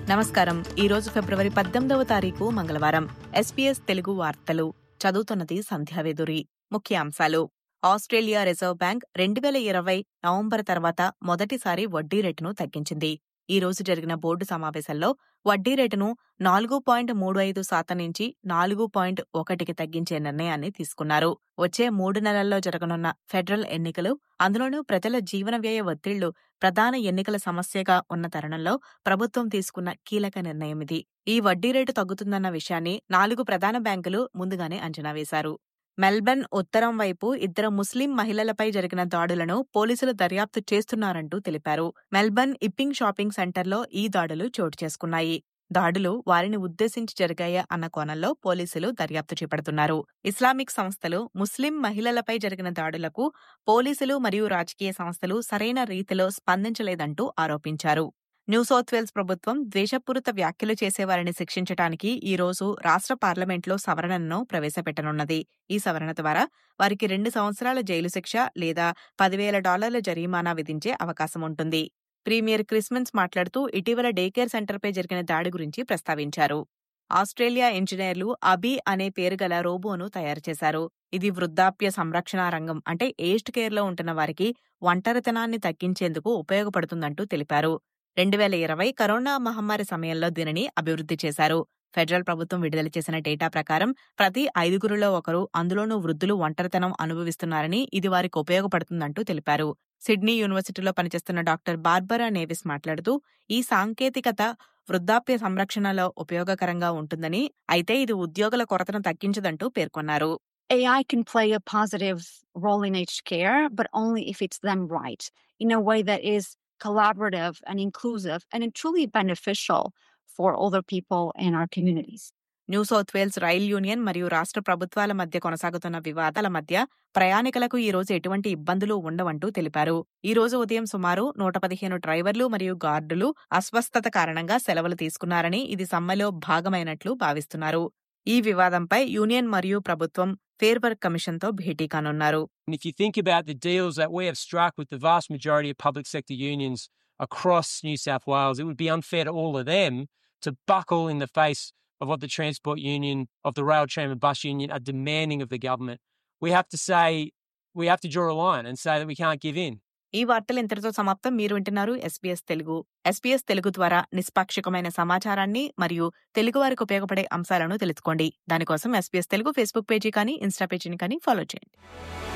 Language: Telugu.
నమస్కారం ఈ రోజు ఫిబ్రవరి పద్దెనిమిదవ తారీఖు మంగళవారం ఎస్పీఎస్ తెలుగు వార్తలు చదువుతున్నది సంధ్యావేదురి ముఖ్యాంశాలు ఆస్ట్రేలియా రిజర్వ్ బ్యాంక్ రెండు వేల ఇరవై నవంబర్ తర్వాత మొదటిసారి వడ్డీ రేటును తగ్గించింది ఈ రోజు జరిగిన బోర్డు సమావేశంలో వడ్డీ రేటును నాలుగు పాయింట్ మూడు ఐదు శాతం నుంచి నాలుగు పాయింట్ ఒకటికి తగ్గించే నిర్ణయాన్ని తీసుకున్నారు వచ్చే మూడు నెలల్లో జరగనున్న ఫెడరల్ ఎన్నికలు అందులోనూ ప్రజల జీవన వ్యయ ఒత్తిళ్లు ప్రధాన ఎన్నికల సమస్యగా ఉన్న తరుణంలో ప్రభుత్వం తీసుకున్న కీలక నిర్ణయం ఇది ఈ వడ్డీ రేటు తగ్గుతుందన్న విషయాన్ని నాలుగు ప్రధాన బ్యాంకులు ముందుగానే అంచనా వేశారు మెల్బర్న్ ఉత్తరం వైపు ఇద్దరు ముస్లిం మహిళలపై జరిగిన దాడులను పోలీసులు దర్యాప్తు చేస్తున్నారంటూ తెలిపారు మెల్బర్న్ ఇప్పింగ్ షాపింగ్ సెంటర్లో ఈ దాడులు చోటు చేసుకున్నాయి దాడులు వారిని ఉద్దేశించి జరిగాయా అన్న కోణంలో పోలీసులు దర్యాప్తు చేపడుతున్నారు ఇస్లామిక్ సంస్థలు ముస్లిం మహిళలపై జరిగిన దాడులకు పోలీసులు మరియు రాజకీయ సంస్థలు సరైన రీతిలో స్పందించలేదంటూ ఆరోపించారు న్యూ సౌత్ వేల్స్ ప్రభుత్వం ద్వేషపూరిత వ్యాఖ్యలు చేసేవారిని శిక్షించడానికి ఈ రోజు రాష్ట్ర పార్లమెంట్లో సవరణను ప్రవేశపెట్టనున్నది ఈ సవరణ ద్వారా వారికి రెండు సంవత్సరాల జైలు శిక్ష లేదా పదివేల డాలర్ల జరిమానా విధించే అవకాశం ఉంటుంది ప్రీమియర్ క్రిస్మన్స్ మాట్లాడుతూ ఇటీవల డే కేర్ సెంటర్పై జరిగిన దాడి గురించి ప్రస్తావించారు ఆస్ట్రేలియా ఇంజనీర్లు అబీ అనే పేరు గల రోబోను తయారు చేశారు ఇది వృద్ధాప్య సంరక్షణ రంగం అంటే ఏజ్డ్ కేర్లో ఉంటున్న వారికి ఒంటరితనాన్ని తగ్గించేందుకు ఉపయోగపడుతుందంటూ తెలిపారు రెండు వేల ఇరవై కరోనా మహమ్మారి సమయంలో దీనిని అభివృద్ధి చేశారు ఫెడరల్ ప్రభుత్వం విడుదల చేసిన డేటా ప్రకారం ప్రతి ఐదుగురిలో ఒకరు అందులోనూ వృద్ధులు ఒంటరితనం అనుభవిస్తున్నారని ఇది వారికి ఉపయోగపడుతుందంటూ తెలిపారు సిడ్నీ యూనివర్సిటీలో పనిచేస్తున్న డాక్టర్ బార్బరా నేవిస్ మాట్లాడుతూ ఈ సాంకేతికత వృద్ధాప్య సంరక్షణలో ఉపయోగకరంగా ఉంటుందని అయితే ఇది ఉద్యోగుల కొరతను తగ్గించదంటూ పేర్కొన్నారు AI can play a positive role in aged care, but only if it's done right in a way that is collaborative and inclusive and truly beneficial for older people in our communities. New South Wales rail union మరియు రాష్ట్ర ప్రభుత్వాల మధ్య కొనసాగుతున్న వివాదాల మధ్య ప్రయాణికులకు ఈ రోజు ఎటువంటి ఇబ్బందులు ఉండవంటూ తెలిపారు ఈ రోజు ఉదయం సుమారు నూట పదిహేను డ్రైవర్లు మరియు గార్డులు అస్వస్థత కారణంగా సెలవులు తీసుకున్నారని ఇది సమ్మెలో భాగమైనట్లు భావిస్తున్నారు ఈ వివాదంపై యూనియన్ మరియు ప్రభుత్వం ఫేర్ వర్క్ కమిషన్తో భేటీ కానున్నారు And if you think about the deals that we have struck with the vast majority of public sector unions across New South Wales, it would be unfair to all of them to buckle in the face of what the Transport Union, of the Rail, Tram and Bus Union are demanding of the government. We have to say, we have to draw a line and say that we can't give in. ఈ వార్తలు ఇంతటితో సమాప్తం మీరు వింటున్నారు ఎస్పీఎస్ తెలుగు ఎస్పీఎస్ తెలుగు ద్వారా నిష్పాక్షికమైన సమాచారాన్ని మరియు తెలుగు వారికి ఉపయోగపడే అంశాలను తెలుసుకోండి దానికోసం ఎస్పీఎస్ తెలుగు ఫేస్బుక్ పేజీ కానీ ఇన్స్టా పేజీని కానీ ఫాలో చేయండి